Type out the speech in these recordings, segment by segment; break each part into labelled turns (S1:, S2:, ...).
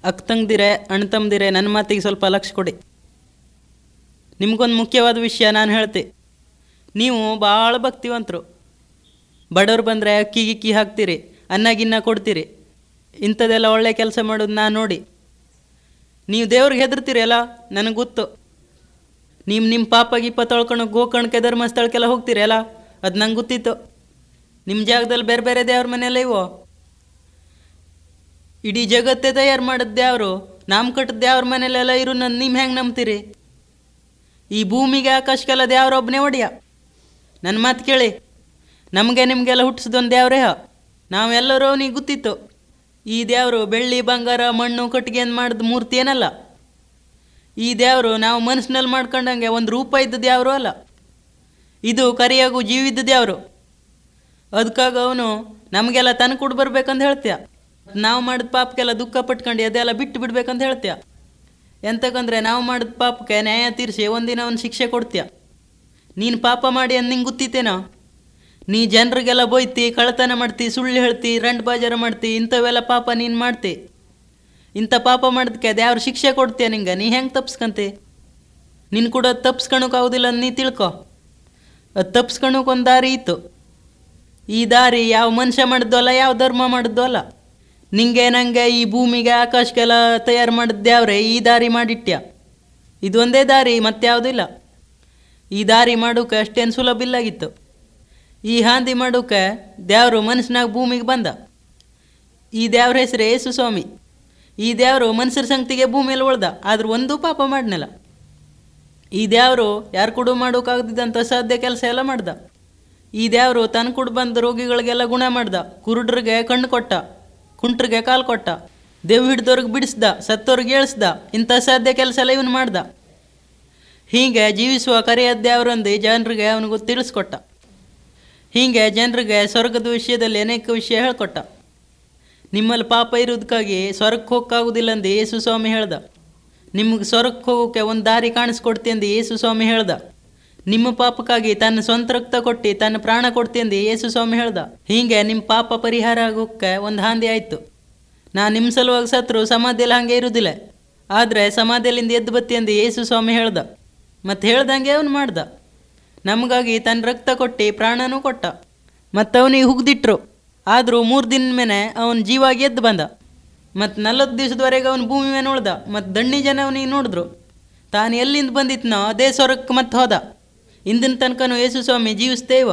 S1: ಅಕ್ಕ ತಂಗ್ದಿರೆ ಅಣ್ಣ ತಮ್ಮದಿರೆ ನನ್ನ ಮಾತಿಗೆ ಸ್ವಲ್ಪ ಲಕ್ಷ ಕೊಡಿ ನಿಮಗೊಂದು ಮುಖ್ಯವಾದ ವಿಷಯ ನಾನು ಹೇಳ್ತೆ ನೀವು ಭಾಳ ಭಕ್ತಿವಂತರು ಬಡವ್ರು ಬಂದರೆ ಅಕ್ಕಿ ಗಿಕ್ಕಿ ಹಾಕ್ತೀರಿ ಅನ್ನ ಗಿನ್ನ ಕೊಡ್ತೀರಿ ಇಂಥದ್ದೆಲ್ಲ ಒಳ್ಳೆ ಕೆಲಸ ಮಾಡೋದು ನಾನು ನೋಡಿ ನೀವು ದೇವ್ರಿಗೆ ಹೆದರ್ತೀರಿ ಅಲ್ಲ ನನಗೆ ಗೊತ್ತು ನೀವು ನಿಮ್ಮ ಪಾಪ ಗಿಪ್ಪ ತೊಳ್ಕೊಂಡು ಗೋಕರ್ಣಕ್ಕೆ ಧರ್ಮಸ್ಥಳಕ್ಕೆಲ್ಲ ಹೋಗ್ತೀರಿ ಅಲ್ಲ ಅದು ನಂಗೆ ಗೊತ್ತಿತ್ತು ನಿಮ್ಮ ಜಾಗದಲ್ಲಿ ಬೇರೆ ಬೇರೆ ದೇವ್ರ ಮನೆಯಲ್ಲ ಇವು ಇಡೀ ಜಗತ್ತೇ ತಯಾರು ಮಾಡಿದ ದೇವರು ನಾಮ ಕಟ್ಟಿದ ದೇವ್ರ ಮನೇಲೆಲ್ಲ ಇರು ನನ್ನ ನಿಮ್ಮ ಹೆಂಗೆ ನಂಬ್ತೀರಿ ಈ ಭೂಮಿಗೆ ಆಕಾಶಕ್ಕೆಲ್ಲ ದೇವ್ರ ಒಬ್ಬನೇ ಒಡೆಯ ನನ್ನ ಮಾತು ಕೇಳಿ ನಮಗೆ ನಿಮಗೆಲ್ಲ ಹುಟ್ಟಿಸಿದೊಂದು ದೇವ್ರೇ ನಾವೆಲ್ಲರೂ ಅವನಿಗೆ ಗೊತ್ತಿತ್ತು ಈ ದೇವರು ಬೆಳ್ಳಿ ಬಂಗಾರ ಮಣ್ಣು ಕಟ್ಟಿಗೆ ಅಂತ ಮಾಡಿದ ಮೂರ್ತಿ ಏನಲ್ಲ ಈ ದೇವರು ನಾವು ಮನಸ್ಸಿನಲ್ಲಿ ಮಾಡ್ಕೊಂಡಂಗೆ ಒಂದು ರೂಪ ಇದ್ದ ದೇವರು ಅಲ್ಲ ಇದು ಕರಿಯಾಗು ಜೀವಿದ್ದ ದೇವರು ಅದಕ್ಕಾಗ ಅವನು ನಮಗೆಲ್ಲ ತನ್ನ ಕೊಡು ಬರ್ಬೇಕಂತ ಹೇಳ್ತೀಯ ನಾವು ಮಾಡಿದ ಪಾಪಕ್ಕೆಲ್ಲ ದುಃಖ ಪಟ್ಕೊಂಡು ಅದೆಲ್ಲ ಬಿಟ್ಟು ಬಿಡ್ಬೇಕಂತ ಹೇಳ್ತೀಯ ಎಂತಕ್ಕಂದ್ರೆ ನಾವು ಮಾಡಿದ ಪಾಪಕ್ಕೆ ನ್ಯಾಯ ತೀರಿಸಿ ಒಂದಿನ ಅವನು ಶಿಕ್ಷೆ ಕೊಡ್ತೀಯ ನೀನು ಪಾಪ ಮಾಡಿ ಅಂತ ನಿಂಗೆ ಗೊತ್ತಿತ್ತೇನೋ ನೀ ಜನರಿಗೆಲ್ಲ ಬೊಯ್ತಿ ಕಳ್ಳತನ ಮಾಡ್ತಿ ಸುಳ್ಳು ಹೇಳ್ತಿ ರಂಡ್ ಬಾಜಾರ ಮಾಡ್ತಿ ಇಂಥವೆಲ್ಲ ಪಾಪ ನೀನು ಮಾಡ್ತಿ ಇಂಥ ಪಾಪ ಮಾಡಿದ್ಕೆ ಅದ್ಯಾವ್ರು ಶಿಕ್ಷೆ ಕೊಡ್ತೀಯ ನಿಂಗೆ ನೀ ಹೆಂಗೆ ತಪ್ಸ್ಕಂತಿ ನಿನ್ನ ಕೂಡ ಅದು ತಪ್ಸ್ಕೊಳಕ್ಕಾಗೋದಿಲ್ಲ ಅಂತ ನೀ ತಿಳ್ಕೊ ಅದು ತಪ್ಸ್ಕೊಳಕ್ಕೆ ಒಂದು ದಾರಿ ಇತ್ತು ಈ ದಾರಿ ಯಾವ ಮನುಷ್ಯ ಮಾಡಿದ್ದು ಅಲ್ಲ ಯಾವ ಧರ್ಮ ಮಾಡಿದ್ದು ಅಲ್ಲ ನಿಂಗೆ ನಂಗೆ ಈ ಭೂಮಿಗೆ ಆಕಾಶಕ್ಕೆಲ್ಲ ತಯಾರು ಮಾಡಿದ್ಯಾವ್ರೆ ಈ ದಾರಿ ಮಾಡಿಟ್ಟ್ಯ ಇದೊಂದೇ ದಾರಿ ಮತ್ಯಾವುದೂ ಇಲ್ಲ ಈ ದಾರಿ ಮಾಡೋಕೆ ಅಷ್ಟೇನು ಸುಲಭ ಇಲ್ಲಾಗಿತ್ತು ಈ ಹಾಂದಿ ಮಾಡೋಕೆ ದೇವರು ಮನುಷ್ಯನಾಗ ಭೂಮಿಗೆ ಬಂದ ಈ ದೇವ್ರ ಹೆಸರೇ ಯೇಸು ಸ್ವಾಮಿ ಈ ದೇವರು ಮನುಷ್ಯರ ಸಂಗತಿಗೆ ಭೂಮಿಯಲ್ಲಿ ಉಳ್ದ ಆದ್ರೆ ಒಂದೂ ಪಾಪ ಮಾಡ್ನಲ್ಲ ಈ ದೇವರು ಯಾರು ಕೂಡ ಮಾಡೋಕ್ಕಾಗದಿದ್ದಂಥ ಸಾಧ್ಯ ಕೆಲಸ ಎಲ್ಲ ಮಾಡ್ದ ಈ ದೇವರು ತನ್ನ ಕೂಡ ಬಂದ ರೋಗಿಗಳಿಗೆಲ್ಲ ಗುಣ ಮಾಡ್ದ ಕುರುಡ್ರಿಗೆ ಕಣ್ಣು ಕೊಟ್ಟ ಕುಂಟ್ರಿಗೆ ಕಾಲು ಕೊಟ್ಟ ದೇವ್ ಹಿಡ್ದವ್ರಿಗೆ ಬಿಡಿಸ್ದ ಸತ್ತವ್ರಿಗೆ ಏಳಿಸ್ದ ಇಂಥ ಸಾಧ್ಯ ಕೆಲಸ ಎಲ್ಲ ಇವನು ಮಾಡ್ದ ಹೀಗೆ ಜೀವಿಸುವ ಕರೆಯ ದೇವರೊಂದು ಜನರಿಗೆ ಅವನಿಗೂ ತಿಳಿಸ್ಕೊಟ್ಟ ಹೀಗೆ ಜನರಿಗೆ ಸ್ವರ್ಗದ ವಿಷಯದಲ್ಲಿ ಅನೇಕ ವಿಷಯ ಹೇಳ್ಕೊಟ್ಟ ನಿಮ್ಮಲ್ಲಿ ಪಾಪ ಇರೋದಕ್ಕಾಗಿ ಸ್ವರ್ಗಕ್ಕೆ ಹೋಗೋಕ್ಕಾಗೋದಿಲ್ಲ ಅಂದು ಯೇಸು ಸ್ವಾಮಿ ಹೇಳ್ದ ನಿಮಗೆ ಸ್ವರ್ಗಕ್ಕೆ ಹೋಗೋಕ್ಕೆ ಒಂದು ದಾರಿ ಕಾಣಿಸ್ಕೊಡ್ತಿ ಅಂದು ಯೇಸು ಸ್ವಾಮಿ ಹೇಳ್ದ ನಿಮ್ಮ ಪಾಪಕ್ಕಾಗಿ ತನ್ನ ಸ್ವಂತ ರಕ್ತ ಕೊಟ್ಟು ತನ್ನ ಪ್ರಾಣ ಕೊಡ್ತಿ ಅಂದು ಯೇಸು ಸ್ವಾಮಿ ಹೇಳ್ದ ಹೀಗೆ ನಿಮ್ಮ ಪಾಪ ಪರಿಹಾರ ಆಗೋಕ್ಕೆ ಒಂದು ಹಾಂದಿ ಆಯಿತು ನಾ ನಿಮ್ಮ ಸಲುವಾಗಿ ಸತ್ರು ಸಮಾಧಿಯಲ್ಲಿ ಹಾಗೆ ಇರುವುದಿಲ್ಲ ಆದರೆ ಸಮಾಧಿಯಲ್ಲಿಂದ ಎದ್ದು ಬತ್ತಿ ಅಂದು ಯೇಸು ಸ್ವಾಮಿ ಹೇಳ್ದ ಮತ್ತು ಹೇಳ್ದಂಗೆ ಅವನು ಮಾಡ್ದ ನಮಗಾಗಿ ತನ್ನ ರಕ್ತ ಕೊಟ್ಟು ಪ್ರಾಣನೂ ಕೊಟ್ಟ ಮತ್ತು ಅವನಿಗೆ ಹುಗ್ದಿಟ್ರು ಆದರೂ ಮೂರು ದಿನ ಮೇಲೆ ಅವನು ಜೀವಾಗಿ ಎದ್ದು ಬಂದ ಮತ್ತು ನಲ್ವತ್ತು ದಿವಸದವರೆಗೆ ಅವನು ಭೂಮಿ ಮೇಲೆ ಉಳ್ದ ಮತ್ತು ದಣ್ಣಿ ಜನ ಅವನಿಗೆ ನೋಡಿದ್ರು ತಾನು ಎಲ್ಲಿಂದ ಬಂದಿದ್ನೋ ಅದೇ ಸ್ವರಕ್ಕೆ ಮತ್ತೆ ಹೋದ ಇಂದಿನ ತನಕನೂ ಯೇಸು ಸ್ವಾಮಿ ಜೀವಿಸ್ತೇವ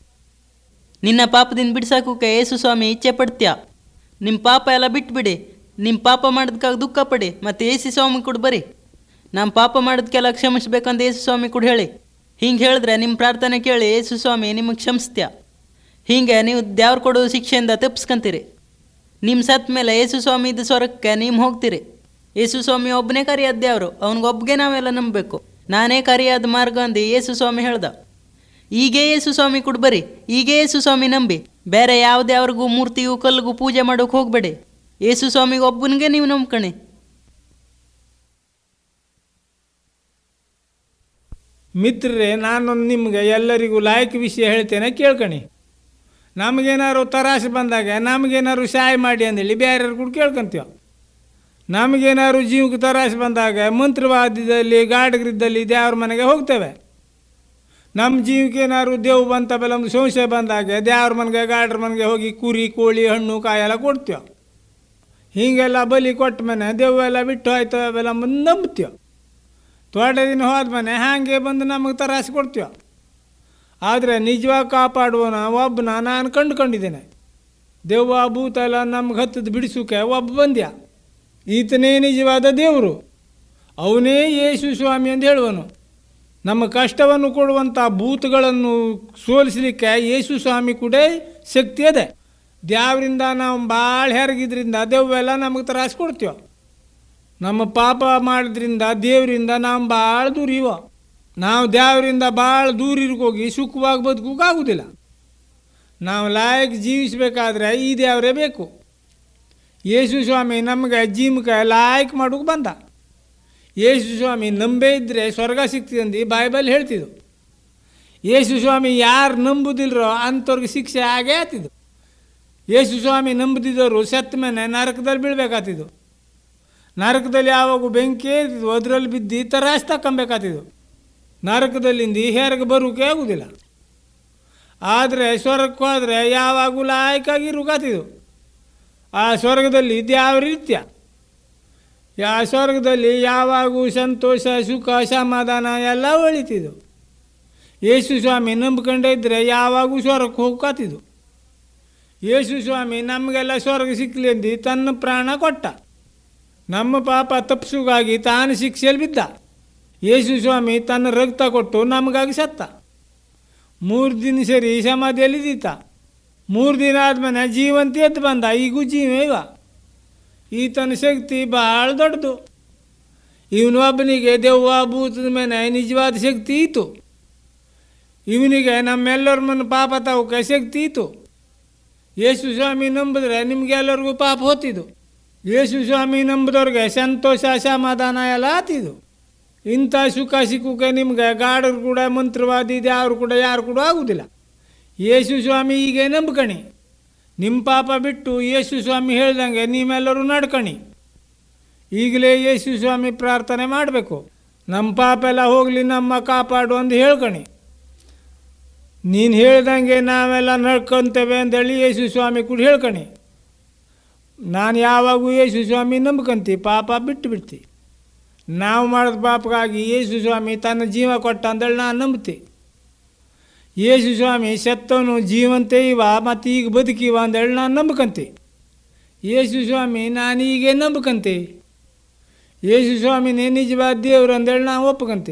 S1: ನಿನ್ನ ಪಾಪದಿಂದ ಬಿಡ್ಸಾಕೋಕೆ ಯೇಸು ಸ್ವಾಮಿ ಇಚ್ಛೆ ಪಡ್ತೀಯ ನಿಮ್ಮ ಪಾಪ ಎಲ್ಲ ಬಿಟ್ಬಿಡಿ ನಿಮ್ಮ ಪಾಪ ಮಾಡಿದ್ಕಾಗ ದುಃಖ ಪಡಿ ಮತ್ತು ಯೇಸು ಸ್ವಾಮಿ ಕೂಡ ಬರಿ ನಮ್ಮ ಪಾಪ ಮಾಡಿದ್ಕೆಲ್ಲ ಕ್ಷಮಿಸ್ಬೇಕಂತ ಯೇಸು ಸ್ವಾಮಿ ಕೂಡ ಹೇಳಿ ಹಿಂಗೆ ಹೇಳಿದ್ರೆ ನಿಮ್ಮ ಪ್ರಾರ್ಥನೆ ಕೇಳಿ ಯೇಸು ಸ್ವಾಮಿ ನಿಮಗೆ ಕ್ಷಮಿಸ್ತ್ಯ ಹೀಗೆ ನೀವು ದೇವ್ರು ಕೊಡೋ ಶಿಕ್ಷೆಯಿಂದ ತಪ್ಪಿಸ್ಕೊಂತೀರಿ ನಿಮ್ಮ ಸತ್ ಮೇಲೆ ಯೇಸು ಸ್ವಾಮಿ ಇದ್ದ ಸ್ವರಕ್ಕೆ ನೀವು ಹೋಗ್ತೀರಿ ಯೇಸು ಸ್ವಾಮಿ ಒಬ್ಬನೇ ಕರಿಯಾದ ದೇವರು ಅವನಿಗೊಬ್ಬಗೆ ನಾವೆಲ್ಲ ನಂಬಬೇಕು ನಾನೇ ಕರಿಯಾದ ಮಾರ್ಗ ಅಂದು ಯೇಸು ಸ್ವಾಮಿ ಹೇಳ್ದ ಈಗೇ ಯೇಸು ಸ್ವಾಮಿ ಕೂಡ ಬರಿ ಈಗೇ ಯೇಸು ಸ್ವಾಮಿ ನಂಬಿ ಬೇರೆ ಯಾವ್ದ್ಯಾವ್ರಿಗೂ ಮೂರ್ತಿಗೂ ಕಲ್ಲಿಗೂ ಪೂಜೆ ಮಾಡೋಕೆ ಹೋಗಬೇಡಿ ಯೇಸು ಸ್ವಾಮಿಗೆ ಒಬ್ಬನಿಗೆ ನೀವು ನಂಬ್ಕಣಿ
S2: ಮಿತ್ರರೇ ನಾನೊಂದು ನಿಮ್ಗೆ ಎಲ್ಲರಿಗೂ ಲಾಯಕ್ ವಿಷಯ ಹೇಳ್ತೇನೆ ಕೇಳ್ಕಣಿ ನಮಗೇನಾದ್ರು ತರಾಸೆ ಬಂದಾಗ ನಮಗೇನಾದ್ರು ಸಹಾಯ ಮಾಡಿ ಅಂದೇಳಿ ಬೇರೆಯವ್ರು ಕೂಡ ಕೇಳ್ಕೊಂತೀವ ನಮಗೇನಾದ್ರು ಜೀವಕ್ಕೆ ತರಾಸೆ ಬಂದಾಗ ಮಂತ್ರವಾದ್ಯದಲ್ಲಿ ಗಾಡಗರಿದ್ದಲ್ಲಿ ದೇವ್ರ ಮನೆಗೆ ಹೋಗ್ತೇವೆ ನಮ್ಮ ಜೀವಕ್ಕೆ ಏನಾದ್ರು ದೇವು ಬಂತ ಬೆಲ್ಲ ಒಂದು ಸಂಶಯ ಬಂದಾಗ ದೇವ್ರ ಮನೆಗೆ ಗಾಡ್ರ ಮನೆಗೆ ಹೋಗಿ ಕುರಿ ಕೋಳಿ ಹಣ್ಣು ಕಾಯೆಲ್ಲ ಕೊಡ್ತೀವ ಹೀಗೆಲ್ಲ ಬಲಿ ಕೊಟ್ಟ ಮೇಲೆ ದೇವು ಎಲ್ಲ ಬಿಟ್ಟು ಹೋಯ್ತು ಅವೆಲ್ಲ ಮುಂದೆ ನಂಬ್ತೀವ ತೋಟ ದಿನ ಹೋದ್ಮೇಲೆ ಹಾಗೆ ಬಂದು ನಮಗೆ ತರಾಸೆ ಕೊಡ್ತೀವ ಆದರೆ ನಿಜವಾಗಿ ಕಾಪಾಡುವನ ಒಬ್ಬನ ನಾನು ಕಂಡುಕೊಂಡಿದ್ದೇನೆ ದೆವ್ವ ಭೂತ ಎಲ್ಲ ನಮ್ಗೆ ಹತ್ತದ ಬಿಡಿಸೋಕೆ ಒಬ್ಬ ಬಂದ್ಯ ಈತನೇ ನಿಜವಾದ ದೇವರು ಅವನೇ ಯೇಸು ಸ್ವಾಮಿ ಅಂತ ಹೇಳುವನು ನಮ್ಮ ಕಷ್ಟವನ್ನು ಕೊಡುವಂಥ ಭೂತಗಳನ್ನು ಸೋಲಿಸಲಿಕ್ಕೆ ಯೇಸು ಸ್ವಾಮಿ ಕೂಡ ಶಕ್ತಿ ಇದೆ ದೇವರಿಂದ ನಾವು ಭಾಳ ಹೆರಗಿದ್ರಿಂದ ದೆವ್ವೆಲ್ಲ ನಮಗೆ ತ್ರಾಸ ಕೊಡ್ತೀವ ನಮ್ಮ ಪಾಪ ಮಾಡಿದ್ರಿಂದ ದೇವರಿಂದ ನಾವು ಭಾಳ ದೂರ ಇವ ನಾವು ದೇವರಿಂದ ಭಾಳ ದೂರ ಇರ್ಕೋಗಿ ಸುಖವಾಗಿ ಬದುಕೋಕ್ಕಾಗೋದಿಲ್ಲ ನಾವು ಲಾಯಕ್ ಜೀವಿಸಬೇಕಾದ್ರೆ ಈ ದೇವರೇ ಬೇಕು ಯೇಸು ಸ್ವಾಮಿ ನಮಗೆ ಜೀವಕ್ಕೆ ಲಾಯಕ್ ಮಾಡೋಕೆ ಬಂದ ಯೇಸು ಸ್ವಾಮಿ ನಂಬೇ ಇದ್ದರೆ ಸ್ವರ್ಗ ಸಿಗ್ತದಂದು ಬೈಬಲ್ ಹೇಳ್ತಿದ್ದು ಯೇಸು ಸ್ವಾಮಿ ಯಾರು ನಂಬುದಿಲ್ಲರೋ ಅಂಥವ್ರಿಗೆ ಶಿಕ್ಷೆ ಆಗೇ ಆತಿದ್ದು ಯೇಸು ಸ್ವಾಮಿ ನಂಬದಿದ್ದವರು ಸತ್ತ ಮೇಲೆ ನರಕದಲ್ಲಿ ಬೀಳ್ಬೇಕಾತಿದ್ದು ನರಕದಲ್ಲಿ ಯಾವಾಗ ಬೆಂಕಿ ಇರ್ತಿದ್ವು ಅದರಲ್ಲಿ ಬಿದ್ದು ತರಾಶ್ ತಕ್ಕೊಬೇಕಾತಿದ್ವು ನರಕದಲ್ಲಿಂದ ಹೇರಗೆ ಬರೋಕೆ ಆಗುವುದಿಲ್ಲ ಆದರೆ ಸ್ವರ್ಗಕ್ಕೆ ಹೋದರೆ ಯಾವಾಗೂ ಲಾಯಕಾಗಿ ರುಗಾತಿದ್ವು ಆ ಸ್ವರ್ಗದಲ್ಲಿ ಯಾವ ರೀತ್ಯ ಯಾ ಸ್ವರ್ಗದಲ್ಲಿ ಯಾವಾಗೂ ಸಂತೋಷ ಸುಖ ಸಮಾಧಾನ ಎಲ್ಲ ಒಳಿತಿದ್ದು ಯೇಸು ಸ್ವಾಮಿ ನಂಬ್ಕೊಂಡೇ ಇದ್ದರೆ ಯಾವಾಗೂ ಸ್ವರ್ಗಕ್ಕೆ ಹೋಗ್ಕಾತಿದ್ದು ಯೇಸು ಸ್ವಾಮಿ ನಮಗೆಲ್ಲ ಸ್ವರ್ಗ ಸಿಕ್ಕಲಿ ಅಂದು ತನ್ನ ಪ್ರಾಣ ಕೊಟ್ಟ ನಮ್ಮ ಪಾಪ ತಪ್ಪಿಸುಗಾಗಿ ತಾನು ಶಿಕ್ಷೆಯಲ್ಲಿ ಬಿದ್ದ ಯೇಸು ಸ್ವಾಮಿ ತನ್ನ ರಕ್ತ ಕೊಟ್ಟು ನಮಗಾಗಿ ಸತ್ತ ಮೂರು ದಿನ ಸರಿ ಸಮಾಧಿಯಲ್ಲಿ ಇದ್ದೀತ ಮೂರು ದಿನ ಆದಮೇಲೆ ಜೀವಂತ ಎದ್ದು ಬಂದ ಈಗೂ ಜೀವ ಇವ ಈತನ ಶಕ್ತಿ ಭಾಳ ದೊಡ್ಡದು ಇವನು ಒಬ್ಬನಿಗೆ ದೆವ್ವ ಭೂತದ ಮೇಲೆ ನಿಜವಾದ ಶಕ್ತಿ ಇತ್ತು ಇವನಿಗೆ ನಮ್ಮೆಲ್ಲರ ಮನ ಪಾಪ ತಾವಕ್ಕೆ ಶಕ್ತಿ ಇತ್ತು ಯೇಸು ಸ್ವಾಮಿ ನಂಬಿದ್ರೆ ನಿಮಗೆಲ್ಲರಿಗೂ ಪಾಪ ಹೋತಿದ್ದು ಯೇಸು ಸ್ವಾಮಿ ನಂಬಿದವ್ರಿಗೆ ಸಂತೋಷ ಸಮಾಧಾನ ಎಲ್ಲ ಆತಿದ್ದು ಇಂಥ ಸುಖ ಸಿಕ್ಕುಕ್ಕೆ ನಿಮ್ಗೆ ಗಾಡರು ಕೂಡ ಮಂತ್ರವಾದಿ ಯಾರು ಕೂಡ ಯಾರು ಕೂಡ ಆಗುವುದಿಲ್ಲ ಯೇಸು ಸ್ವಾಮಿ ಹೀಗೆ ನಂಬ್ಕಣಿ ನಿಮ್ಮ ಪಾಪ ಬಿಟ್ಟು ಯೇಸು ಸ್ವಾಮಿ ಹೇಳ್ದಂಗೆ ನೀವೆಲ್ಲರೂ ನಡ್ಕಣಿ ಈಗಲೇ ಯೇಸು ಸ್ವಾಮಿ ಪ್ರಾರ್ಥನೆ ಮಾಡಬೇಕು ನಮ್ಮ ಪಾಪ ಎಲ್ಲ ಹೋಗಲಿ ನಮ್ಮ ಕಾಪಾಡು ಅಂತ ಹೇಳ್ಕಣಿ ನೀನು ಹೇಳ್ದಂಗೆ ನಾವೆಲ್ಲ ನಡ್ಕೊತೇವೆ ಅಂತೇಳಿ ಯೇಸು ಸ್ವಾಮಿ ಕೂಡ ಹೇಳ್ಕಣಿ ನಾನು ಯಾವಾಗೂ ಯೇಸು ಸ್ವಾಮಿ ನಂಬ್ಕಂತಿ ಪಾಪ ಬಿಟ್ಟು ಬಿಡ್ತಿ ನಾವು ಮಾಡಿದ ಪಾಪಗಾಗಿ ಯೇಸು ಸ್ವಾಮಿ ತನ್ನ ಜೀವ ಕೊಟ್ಟ ಅಂತೇಳಿ ನಾನು ನಂಬ್ತಿ ಯೇಸು ಸ್ವಾಮಿ ಸತ್ತವನು ಜೀವಂತೆ ಇವ ಮತ್ತು ಈಗ ಬದುಕಿವ ಅಂತೇಳಿ ನಾನು ನಂಬ್ಕಂತಿ ಯೇಸು ಸ್ವಾಮಿ ನಾನು ಹೀಗೆ ನಂಬ್ಕಂತಿ ಯೇಸು ಸ್ವಾಮಿನೇ ನಿಜವಾದ ದೇವರು ಅಂತೇಳಿ ನಾವು ಒಪ್ಕಂತಿ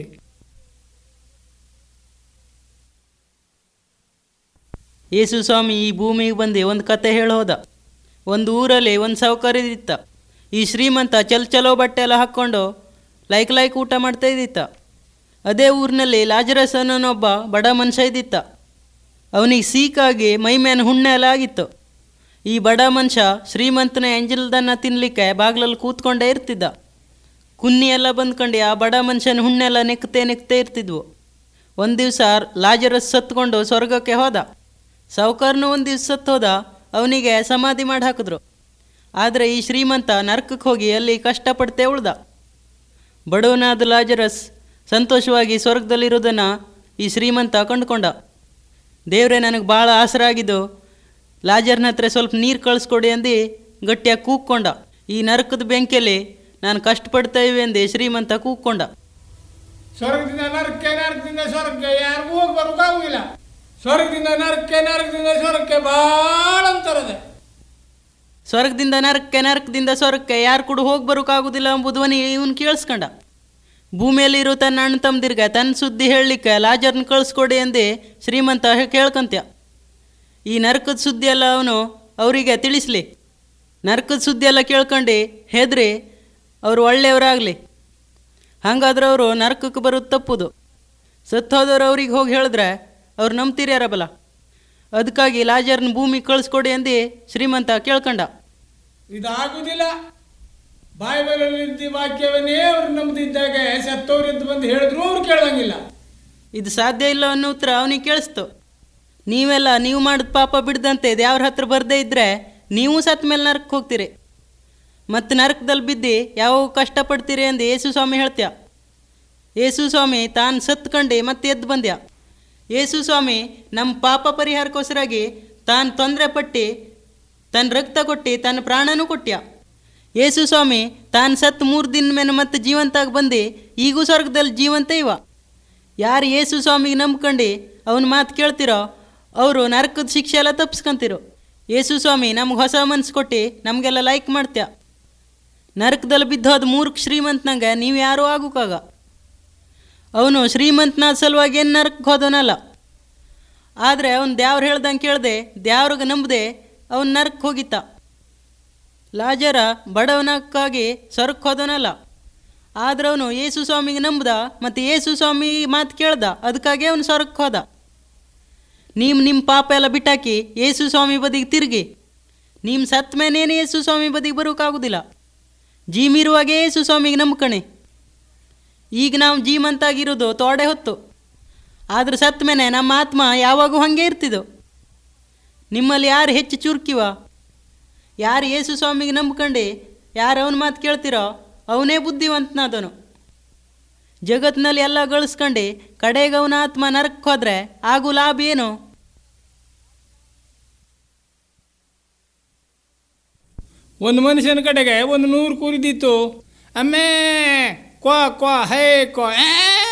S1: ಯೇಸು ಸ್ವಾಮಿ ಈ ಭೂಮಿಗೆ ಬಂದು ಒಂದು ಕತೆ ಹೇಳೋದ ಒಂದು ಊರಲ್ಲಿ ಒಂದು ಸೌಕರ್ಯದಿತ್ತ ಈ ಶ್ರೀಮಂತ ಚಲ್ ಚಲೋ ಬಟ್ಟೆ ಎಲ್ಲ ಹಾಕ್ಕೊಂಡು ಲೈಕ್ ಲೈಕ್ ಊಟ ಮಾಡ್ತಾ ಇದ್ದಿತ್ತ ಅದೇ ಊರಿನಲ್ಲಿ ಲಾಜರಸ್ ಅನ್ನೋನೊಬ್ಬ ಬಡ ಮನುಷ್ಯ ಇದ್ದಿತ್ತ ಅವನಿಗೆ ಸೀಕಾಗಿ ಮೈ ಮೇಲೆ ಹುಣ್ಣೆ ಎಲ್ಲ ಆಗಿತ್ತು ಈ ಬಡ ಮನುಷ್ಯ ಶ್ರೀಮಂತನ ಎಂಜಲ್ದನ್ನ ತಿನ್ನಲಿಕ್ಕೆ ಬಾಗಿಲಲ್ಲಿ ಕೂತ್ಕೊಂಡೇ ಇರ್ತಿದ್ದ ಕುನ್ನಿ ಎಲ್ಲ ಬಂದ್ಕೊಂಡು ಆ ಬಡ ಮನುಷ್ಯನ ಹುಣ್ಣೆಲ್ಲ ನೆಕ್ತೇ ನೆಕ್ತೇ ಇರ್ತಿದ್ವು ಒಂದು ದಿವಸ ಲಾಜರಸ್ ಸತ್ಕೊಂಡು ಸ್ವರ್ಗಕ್ಕೆ ಹೋದ ಸಾವುಕಾರನು ಒಂದು ದಿವಸ ಸತ್ತು ಹೋದ ಅವನಿಗೆ ಸಮಾಧಿ ಮಾಡಿ ಹಾಕಿದ್ರು ಆದರೆ ಈ ಶ್ರೀಮಂತ ನರ್ಕಕ್ಕೆ ಹೋಗಿ ಅಲ್ಲಿ ಕಷ್ಟಪಡ್ತೇ ಉಳ್ದ ಬಡವನಾದ ಲಾಜರಸ್ ಸಂತೋಷವಾಗಿ ಸ್ವರ್ಗದಲ್ಲಿರೋದನ್ನು ಈ ಶ್ರೀಮಂತ ಕಂಡುಕೊಂಡ ದೇವರೇ ನನಗೆ ಭಾಳ ಆಸರ ಆಗಿದ್ದು ಲಾಜರ್ನ ಹತ್ರ ಸ್ವಲ್ಪ ನೀರು ಕಳಿಸ್ಕೊಡಿ ಅಂದು ಗಟ್ಟಿಯಾಗಿ ಕೂಗ್ಕೊಂಡ ಈ ನರಕದ ಬೆಂಕಿಯಲ್ಲಿ ನಾನು ಕಷ್ಟಪಡ್ತಾ ಇವೆ ಅಂದು ಶ್ರೀಮಂತ ಕೂಗ್ಕೊಂಡ
S2: ಸ್ವರ್ಗದಿಂದ ನರಕಕ್ಕೆ ನರಕದಿಂದ ಸ್ವರ್ಗಕ್ಕೆ ಯಾರಿಗೂ ಹೋಗಿ ಬರೋಕ್ಕಾಗುದಿಲ್ಲ ಸ್ವರ್ಗದಿಂದ ನರಕಕ್ಕೆ ನರಕದಿಂದ ಸ್ವರ್ಗಕ್ಕೆ ಭಾಳ ಅಂತರದೆ
S1: ಸ್ವರ್ಗದಿಂದ ನರಕಕ್ಕೆ ನರಕದಿಂದ ಸ್ವರ್ಗಕ್ಕೆ ಯಾರು ಕೂಡ ಹೋಗಿ ಬರೋಕ್ಕಾಗೋದಿಲ್ಲ ಎಂಬುದು ಧ್ವನಿ ಇವನು ಕೇಳಿಸ್ಕೊಂಡ ಭೂಮಿಯಲ್ಲಿರೋ ತನ್ನ ಅಣ್ಣ ತಮ್ಮದಿರ್ಗೆ ತನ್ನ ಸುದ್ದಿ ಹೇಳಲಿಕ್ಕೆ ಲಾಜರ್ನ ಕಳಿಸ್ಕೊಡಿ ಅಂದು ಶ್ರೀಮಂತ ಹೇ- ಕೇಳ್ಕೊಂತ್ಯ ಈ ನರಕದ ಸುದ್ದಿ ಎಲ್ಲ ಅವನು ಅವರಿಗೆ ತಿಳಿಸ್ಲಿ ನರಕದ ಸುದ್ದಿ ಎಲ್ಲ ಕೇಳ್ಕೊಂಡು ಹೆದ್ರಿ ಅವರು ಒಳ್ಳೆಯವರಾಗಲಿ ಹಂಗಾದ್ರೆ ಅವರು ನರಕಕ್ಕೆ ಬರೋದು ತಪ್ಪುದು ಸತ್ತೋದವ್ರು ಅವ್ರಿಗೆ ಹೋಗಿ ಹೇಳಿದ್ರೆ ಅವ್ರು ನಂಬ್ತಿರ್ಯಾರಬಲ್ಲ ಅದಕ್ಕಾಗಿ ಲಾಜರ್ನ ಭೂಮಿ ಕಳಿಸ್ಕೊಡಿ ಅಂದು ಶ್ರೀಮಂತ ಕೇಳ್ಕೊಂಡ
S2: ಇದಾಗುವುದಿಲ್ಲ ಬಾಯ್ಬಲಲ್ಲಿ ಇದ್ದ ವಾಕ್ಯವನ್ನೇ ಅವ್ರು ನಂಬದಿದ್ದಾಗ ಸತ್ತವ್ರು ಎದ್ದು ಬಂದು ಹೇಳಿದ್ರು ಅವ್ರು ಕೇಳಂಗಿಲ್ಲ
S1: ಇದು ಸಾಧ್ಯ ಇಲ್ಲ ಅನ್ನೋ ಉತ್ತರ ಅವನಿಗೆ ಕೇಳಿಸ್ತು ನೀವೆಲ್ಲ ನೀವು ಮಾಡಿದ ಪಾಪ ಬಿಡ್ದಂತೆ ದೇವ್ರ ಹತ್ರ ಬರದೇ ಇದ್ದರೆ ನೀವು ಸತ್ತ ಮೇಲೆ ನರಕಕ್ಕೆ ಹೋಗ್ತೀರಿ ಮತ್ತು ನರಕದಲ್ಲಿ ಬಿದ್ದು ಯಾವ ಕಷ್ಟಪಡ್ತೀರಿ ಅಂದು ಯೇಸು ಸ್ವಾಮಿ ಹೇಳ್ತ್ಯ ಯೇಸು ಸ್ವಾಮಿ ತಾನು ಸತ್ಕಂಡು ಮತ್ತೆ ಎದ್ದು ಬಂದ್ಯ ಯೇಸು ಸ್ವಾಮಿ ನಮ್ಮ ಪಾಪ ಪರಿಹಾರಕ್ಕೋಸ್ಕರಾಗಿ ತಾನು ತೊಂದರೆ ಪಟ್ಟು ತನ್ನ ರಕ್ತ ಕೊಟ್ಟು ತನ್ನ ಪ್ರಾಣನೂ ಕೊಟ್ಯ ಯೇಸು ಸ್ವಾಮಿ ತಾನು ಸತ್ತು ಮೂರು ದಿನ ಮೇಲೆ ಮತ್ತೆ ಜೀವಂತಾಗಿ ಬಂದು ಈಗೂ ಸ್ವರ್ಗದಲ್ಲಿ ಜೀವಂತ ಇವ ಯಾರು ಯೇಸು ಸ್ವಾಮಿಗೆ ನಂಬ್ಕೊಂಡು ಅವನ ಮಾತು ಕೇಳ್ತಿರೋ ಅವರು ನರಕದ ಶಿಕ್ಷೆ ಎಲ್ಲ ತಪ್ಪಿಸ್ಕೊಂತಿರೋ ಯೇಸು ಸ್ವಾಮಿ ನಮ್ಗೆ ಹೊಸ ಮನ್ಸು ಕೊಟ್ಟು ನಮಗೆಲ್ಲ ಲೈಕ್ ಮಾಡ್ತ್ಯ ನರಕದಲ್ಲಿ ಬಿದ್ದೋದ ಮೂರ್ಖ ಶ್ರೀಮಂತನಂಗೆ ನೀವು ಯಾರೂ ಆಗೋಕ್ಕಾಗ ಅವನು ಶ್ರೀಮಂತನಾದ ಸಲುವಾಗಿ ಏನು ನರಕಕ್ಕೆ ಹೋದವನಲ್ಲ ಆದರೆ ಅವನು ದ್ಯಾವ್ರು ಹೇಳ್ದಂಗೆ ಕೇಳ್ದೆ ದ್ಯಾವ್ರಿಗೆ ನಂಬದೆ ಅವನು ನರಕಕ್ಕೆ ಹೋಗಿತ್ತ ಲಾಜರ ಬಡವನಕ್ಕಾಗಿ ಸ್ವರ್ಗಕ್ಕೆ ಹೋದನಲ್ಲ ಆದ್ರೆ ಅವನು ಯೇಸು ಸ್ವಾಮಿಗೆ ನಂಬ್ದ ಮತ್ತು ಯೇಸು ಸ್ವಾಮಿ ಮಾತು ಕೇಳ್ದ ಅದಕ್ಕಾಗಿ ಅವನು ಸ್ವರ್ಗಕ್ಕೆ ಹೋದ ನೀವು ನಿಮ್ಮ ಪಾಪ ಎಲ್ಲ ಬಿಟ್ಟಾಕಿ ಯೇಸು ಸ್ವಾಮಿ ಬದಿಗೆ ತಿರುಗಿ ನಿಮ್ಮ ಸತ್ತ ಮೇನೇನು ಯೇಸು ಸ್ವಾಮಿ ಬದಿಗೆ ಬರೋಕ್ಕಾಗೋದಿಲ್ಲ ಜೀಮಿರುವಾಗೆ ಯೇಸು ಸ್ವಾಮಿಗೆ ನಂಬ್ಕಣೆ ಈಗ ನಾವು ಜೀವಂತಾಗಿರೋದು ತೋಡೆ ಹೊತ್ತು ಆದ್ರೆ ಸತ್ತ ಮೇಲೆ ನಮ್ಮ ಆತ್ಮ ಯಾವಾಗೂ ಹಾಗೆ ಇರ್ತಿದ್ದು ನಿಮ್ಮಲ್ಲಿ ಯಾರು ಹೆಚ್ಚು ಚುರುಕಿವ ಯಾರು ಯೇಸು ಸ್ವಾಮಿಗೆ ನಂಬ್ಕೊಂಡು ಯಾರು ಅವನ ಮಾತು ಕೇಳ್ತಿರೋ ಅವನೇ ಬುದ್ಧಿವಂತನಾದನು ಜಗತ್ತಿನಲ್ಲಿ ಎಲ್ಲ ಗಳಿಸ್ಕೊಂಡು ಕಡೆಗೆ ಅವನ ಆತ್ಮ ನರಕ್ಕೆ ಹೋದ್ರೆ ಆಗು ಲಾಭ ಏನು
S2: ಒಂದು ಮನುಷ್ಯನ ಕಡೆಗೆ ಒಂದು ನೂರು ಕುರಿದಿತ್ತು ಅಮ್ಮೇ ಕ್ವಾ ಕ್ವಾ ಹೇ ಕ್ವಾ ಏ.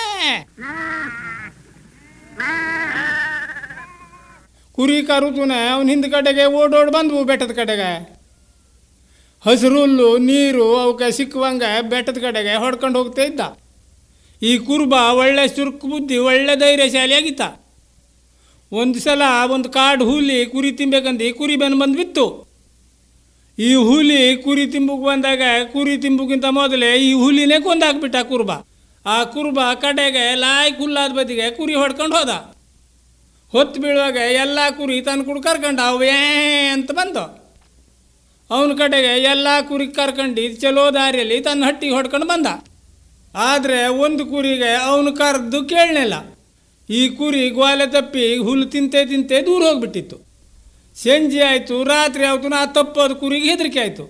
S2: ಕುರಿ ಕರುತುನೆ ಅವನ ಹಿಂದ ಕಡೆಗೆ ಓಡೋಡ್ ಬಂದ್ವು ಬೆಟ್ಟದ ಕಡೆಗೆ ಹಸಿರು ಹುಲ್ಲು ನೀರು ಅವಕ್ಕೆ ಸಿಕ್ಕುವಂಗೆ ಬೆಟ್ಟದ ಕಡೆಗೆ ಹೊಡ್ಕೊಂಡು ಹೋಗ್ತಾ ಇದ್ದ ಈ ಕುರುಬ ಒಳ್ಳೆ ಚುರುಕು ಬುದ್ಧಿ ಒಳ್ಳೆ ಧೈರ್ಯಶಾಲಿಯಾಗಿತ್ತ ಒಂದು ಸಲ ಒಂದು ಕಾಡು ಹುಲಿ ಕುರಿ ತಿನ್ಬೇಕಂದು ಕುರಿ ಬೆನ್ನು ಬಂದು ಬಿತ್ತು ಈ ಹುಲಿ ಕುರಿ ತಿಂಬುಕ್ ಬಂದಾಗ ಕುರಿ ತಿಂಬುಕ್ಕಿಂತ ಮೊದಲೇ ಈ ಹುಲಿನೇ ಕೊಂದಾಕ್ಬಿಟ್ಟ ಕುರುಬ ಆ ಕುರುಬ ಕಡೆಗೆ ಲಾಯ್ ಹುಲ್ಲಾದ ಬದಿಗೆ ಕುರಿ ಹೊಡ್ಕೊಂಡು ಹೋದ ಹೊತ್ತು ಬೀಳುವಾಗ ಎಲ್ಲ ಕುರಿ ತನ್ನ ಕುಡು ಕರ್ಕೊಂಡು ಅವು ಏ ಅಂತ ಬಂದು ಅವನ ಕಡೆಗೆ ಎಲ್ಲ ಕುರಿ ಕರ್ಕೊಂಡು ಚಲೋ ದಾರಿಯಲ್ಲಿ ತನ್ನ ಹಟ್ಟಿಗೆ ಹೊಡ್ಕೊಂಡು ಬಂದ ಆದರೆ ಒಂದು ಕುರಿಗೆ ಅವನು ಕರೆದು ಕೇಳಲಿಲ್ಲ ಈ ಕುರಿ ಗ್ವಾಲೆ ತಪ್ಪಿ ಹುಲ್ಲು ತಿಂತೆ ತಿಂತೆ ದೂರ ಹೋಗ್ಬಿಟ್ಟಿತ್ತು ಸಂಜೆ ಆಯಿತು ರಾತ್ರಿ ಆಯ್ತು ನಾ ತಪ್ಪೋದು ಕುರಿಗೆ ಹೆದರಿಕೆ ಆಯಿತು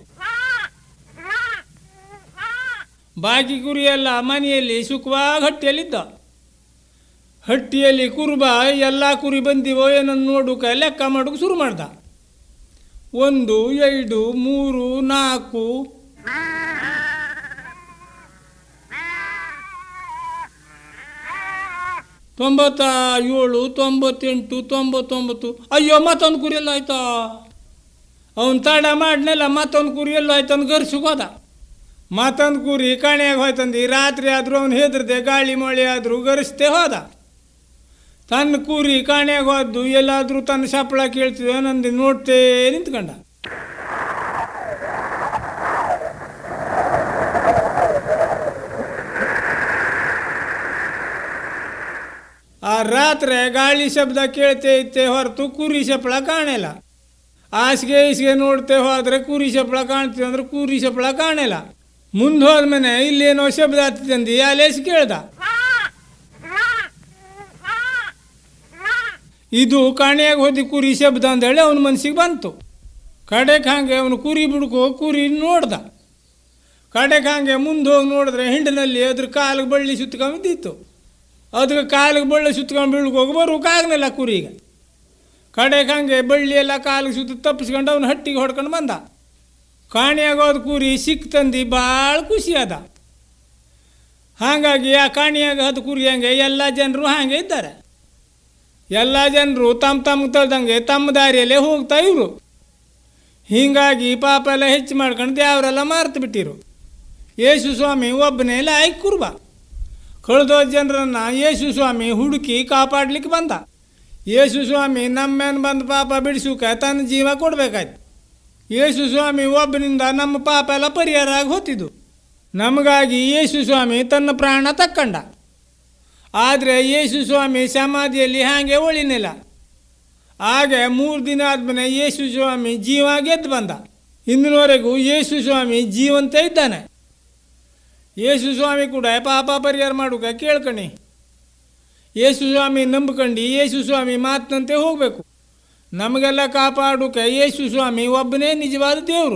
S2: ಬಾಕಿ ಕುರಿ ಎಲ್ಲ ಮನೆಯಲ್ಲಿ ಸುಖವಾಗಿ ಹಟ್ಟಿಯಲ್ಲಿದ್ದ ಹಟ್ಟಿಯಲ್ಲಿ ಕುರುಬ ಎಲ್ಲ ಕುರಿ ಬಂದಿವೋ ಏನನ್ನು ನೋಡುಕ ಲೆಕ್ಕ ಮಾಡೋಕೆ ಶುರು ಮಾಡ್ದ ಒಂದು ಎರಡು ಮೂರು ನಾಲ್ಕು ತೊಂಬತ್ತ ಏಳು ತೊಂಬತ್ತೆಂಟು ತೊಂಬತ್ತೊಂಬತ್ತು ಅಯ್ಯೋ ಮತ್ತೊಂದು ಕುರಿ ಎಲ್ಲ ಆಯ್ತಾ ಅವನು ತಡ ಮಾಡ್ನೆಲ್ಲ ಮತ್ತೊಂದು ಕುರಿ ಎಲ್ಲ ಆಯ್ತು ಅವ್ನು ಗರ್ಸಕ್ಕೆ ಹೋದ ಮತ್ತೊಂದು ಕುರಿ ಕಣೆಯಾಗ ಹೋಯ್ತಂದು ಈ ರಾತ್ರಿ ಆದರೂ ಅವ್ನು ಹೆದರ್ದೆ ಗಾಳಿ ಮಳೆ ಆದರೂ ಗರಿಸ್ತೆ ಹೋದ ತನ್ನ ಕುರಿ ಕಾಣೆಯಾಗ ಹೋದ್ದು ಎಲ್ಲಾದರೂ ತನ್ನ ಸಪ್ಪಳ ಕೇಳ್ತಿದ್ದೆ ನಂದು ನೋಡ್ತೇ ನಿಂತ್ಕೊಂಡ ಆ ರಾತ್ರಿ ಗಾಳಿ ಶಬ್ದ ಕೇಳ್ತೇ ಇತ್ತೆ ಹೊರತು ಕುರಿ ಸಪ್ಪಳ ಕಾಣಿಲ್ಲ ಹಾಸಿಗೆ ಈಸಿಗೆ ನೋಡ್ತೇ ಹೋದ್ರೆ ಕುರಿ ಸಪ್ಪಳ ಕಾಣ್ತೀವಿ ಅಂದ್ರೆ ಕುರಿ ಸಪ್ಪಳ ಕಾಣಿಲ್ಲ ಮುಂದೆ ಹೋದ್ಮೇಲೆ ಇಲ್ಲೇನೋ ಶಬ್ದ ಹತ್ತಿದಂದು ಅಲೇಸಿ ಕೇಳ್ದ ಇದು ಕಾಣೆಯಾಗ ಹೋದಿ ಕುರಿ ಶಬ್ದ ಅಂದೇಳಿ ಅವನ ಮನಸ್ಸಿಗೆ ಬಂತು ಕಡೆಗೆ ಹಾಗೆ ಅವನು ಕುರಿ ಬಿಡ್ಕೋ ಕುರಿ ನೋಡ್ದ ಕಡೆಗೆ ಹಾಗೆ ಮುಂದೆ ಹೋಗಿ ನೋಡಿದ್ರೆ ಹಿಂಡಿನಲ್ಲಿ ಅದ್ರ ಕಾಲಿಗೆ ಬಳ್ಳಿ ಸುತ್ಕೊಂಡಿದ್ದಿತ್ತು ಅದಕ್ಕೆ ಕಾಲಿಗೆ ಬಳ್ಳಿ ಸುತ್ಕೊಂಡು ಬೀಳ್ಕೋಗಿ ಬರೋಕ್ಕಾಗಲಿಲ್ಲ ಕುರಿಗೆ ಕಡೆಗೆ ಹಂಗೆ ಬಳ್ಳಿ ಎಲ್ಲ ಕಾಲಿಗೆ ಸುತ್ತ ತಪ್ಪಿಸ್ಕೊಂಡು ಅವನು ಹಟ್ಟಿಗೆ ಹೊಡ್ಕೊಂಡು ಬಂದ ಕಾಣಿಯಾಗೋದು ಕುರಿ ಸಿಕ್ ತಂದು ಭಾಳ ಖುಷಿ ಅದ ಹಾಗಾಗಿ ಆ ಕಾಣಿಯಾಗ ಅದು ಕುರಿ ಹಂಗೆ ಎಲ್ಲ ಜನರು ಹಾಗೆ ಇದ್ದಾರೆ ಎಲ್ಲ ಜನರು ತಮ್ಮ ತಮ್ಮ ತಳ್ದಂಗೆ ತಮ್ಮ ದಾರಿಯಲ್ಲೇ ಹೋಗ್ತಾ ಇವರು ಹೀಗಾಗಿ ಪಾಪ ಎಲ್ಲ ಹೆಚ್ಚು ಮಾಡ್ಕೊಂಡು ದೇವರೆಲ್ಲ ಮಾರ್ತು ಬಿಟ್ಟಿರು ಯೇಸು ಸ್ವಾಮಿ ಒಬ್ಬನೇ ಲಾಯ್ಕ್ ಕುರ್ಬ ಕಳೆದೋ ಜನರನ್ನು ಯೇಸು ಸ್ವಾಮಿ ಹುಡುಕಿ ಕಾಪಾಡ್ಲಿಕ್ಕೆ ಬಂದ ಯೇಸು ಸ್ವಾಮಿ ನಮ್ಮೇನು ಬಂದು ಪಾಪ ಬಿಡಿಸೋಕೆ ತನ್ನ ಜೀವ ಕೊಡಬೇಕಾಯ್ತು ಯೇಸು ಸ್ವಾಮಿ ಒಬ್ಬನಿಂದ ನಮ್ಮ ಪಾಪ ಎಲ್ಲ ಪರಿಹಾರ ಆಗಿ ಹೋತಿದ್ದು ನಮಗಾಗಿ ಯೇಸು ಸ್ವಾಮಿ ತನ್ನ ಪ್ರಾಣ ತಕ್ಕಂಡ ಆದರೆ ಯೇಸು ಸ್ವಾಮಿ ಸಮಾಧಿಯಲ್ಲಿ ಹಾಗೆ ಉಳಿನಿಲ್ಲ ಹಾಗೆ ಮೂರು ದಿನ ಆದಮೇಲೆ ಯೇಸು ಸ್ವಾಮಿ ಜೀವ ಗೆದ್ದು ಬಂದ ಇಂದಿನವರೆಗೂ ಯೇಸು ಸ್ವಾಮಿ ಜೀವಂತ ಇದ್ದಾನೆ ಯೇಸು ಸ್ವಾಮಿ ಕೂಡ ಪಾಪ ಪರಿಹಾರ ಮಾಡುಕ ಕೇಳ್ಕಣಿ ಯೇಸು ಸ್ವಾಮಿ ನಂಬ್ಕಂಡು ಯೇಸು ಸ್ವಾಮಿ ಮಾತಿನಂತೆ ಹೋಗಬೇಕು ನಮಗೆಲ್ಲ ಕಾಪಾಡುಕ ಯೇಸು ಸ್ವಾಮಿ ಒಬ್ಬನೇ ನಿಜವಾದ ದೇವರು